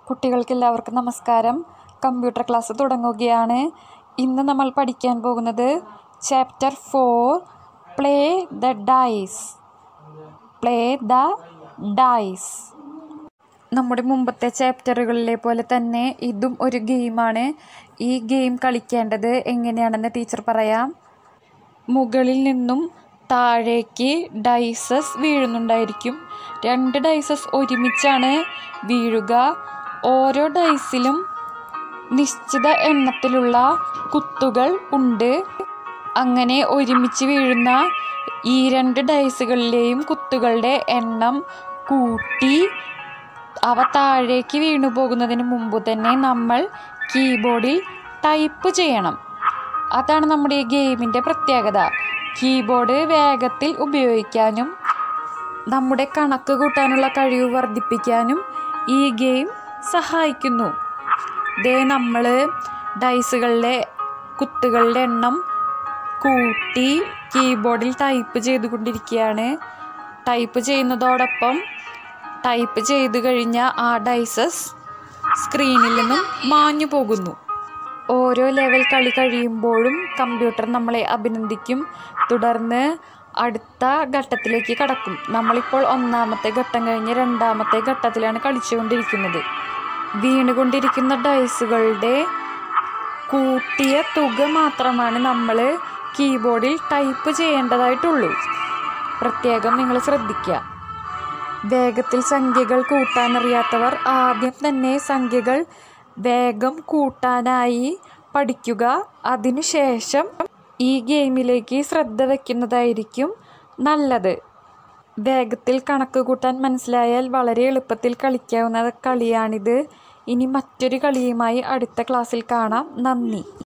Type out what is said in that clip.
കുട്ടികൾക്ക് എല്ലാവർക്കും നമസ്കാരം കമ്പ്യൂട്ടർ ക്ലാസ് തുടങ്ങുകയാണ് ഇന്ന് നമ്മൾ പഠിക്കാൻ പോകുന്നത് chapter four play the dice play the dice നമ്മുടെ മുമ്പത്തെ ചാപ്റ്ററുകളിലെ പോലെ തന്നെ ഇതും ഒരു ഗെയിമാണ് ഈ ഗെയിം കളിക്കേണ്ടത് എങ്ങനെയാണെന്ന് ടീച്ചർ പറയാം മുകളിൽ നിന്നും താഴേക്ക് ഡൈസസ് വീഴുന്നുണ്ടായിരിക്കും രണ്ട് ഡൈസസ് ഒരുമിച്ചാണ് വീഴുക ഓരോ ഡൈസിലും നിശ്ചിത എണ്ണത്തിലുള്ള കുത്തുകൾ ഉണ്ട് അങ്ങനെ ഒരുമിച്ച് വീഴുന്ന ഈ രണ്ട് ഡൈസുകളിലെയും കുത്തുകളുടെ എണ്ണം കൂട്ടി അവ താഴേക്ക് വീണു പോകുന്നതിന് മുമ്പ് തന്നെ നമ്മൾ കീബോർഡിൽ ടൈപ്പ് ചെയ്യണം അതാണ് നമ്മുടെ ഈ ഗെയിമിൻ്റെ പ്രത്യേകത കീബോർഡ് വേഗത്തിൽ ഉപയോഗിക്കാനും നമ്മുടെ കണക്ക് കൂട്ടാനുള്ള കഴിവ് വർദ്ധിപ്പിക്കാനും ഈ ഗെയിം സഹായിക്കുന്നു ദേ നമ്മൾ ഡൈസുകളിലെ കുത്തുകളുടെ എണ്ണം കൂട്ടി കീബോർഡിൽ ടൈപ്പ് ചെയ്തുകൊണ്ടിരിക്കുകയാണ് ടൈപ്പ് ചെയ്യുന്നതോടൊപ്പം ടൈപ്പ് ചെയ്ത് കഴിഞ്ഞ ആ ഡൈസസ് സ്ക്രീനിൽ നിന്നും മാഞ്ഞു പോകുന്നു ഓരോ ലെവൽ കളി കഴിയുമ്പോഴും കമ്പ്യൂട്ടർ നമ്മളെ അഭിനന്ദിക്കും തുടർന്ന് അടുത്ത ഘട്ടത്തിലേക്ക് കടക്കും നമ്മളിപ്പോൾ ഒന്നാമത്തെ ഘട്ടം കഴിഞ്ഞ് രണ്ടാമത്തെ ഘട്ടത്തിലാണ് കളിച്ചുകൊണ്ടിരിക്കുന്നത് വീണുകൊണ്ടിരിക്കുന്ന ഡൈസുകളുടെ കൂട്ടിയ തുക മാത്രമാണ് നമ്മൾ കീബോർഡിൽ ടൈപ്പ് ചെയ്യേണ്ടതായിട്ടുള്ളൂ പ്രത്യേകം നിങ്ങൾ ശ്രദ്ധിക്കുക വേഗത്തിൽ സംഖ്യകൾ കൂട്ടാനറിയാത്തവർ ആദ്യം തന്നെ സംഖ്യകൾ വേഗം കൂട്ടാനായി പഠിക്കുക അതിനുശേഷം ഈ ഗെയിമിലേക്ക് ശ്രദ്ധ വയ്ക്കുന്നതായിരിക്കും നല്ലത് വേഗത്തിൽ കണക്ക് കൂട്ടാൻ മനസ്സിലായാൽ വളരെ എളുപ്പത്തിൽ കളിക്കാവുന്ന കളിയാണിത് ഇനി മറ്റൊരു കളിയുമായി അടുത്ത ക്ലാസ്സിൽ കാണാം നന്ദി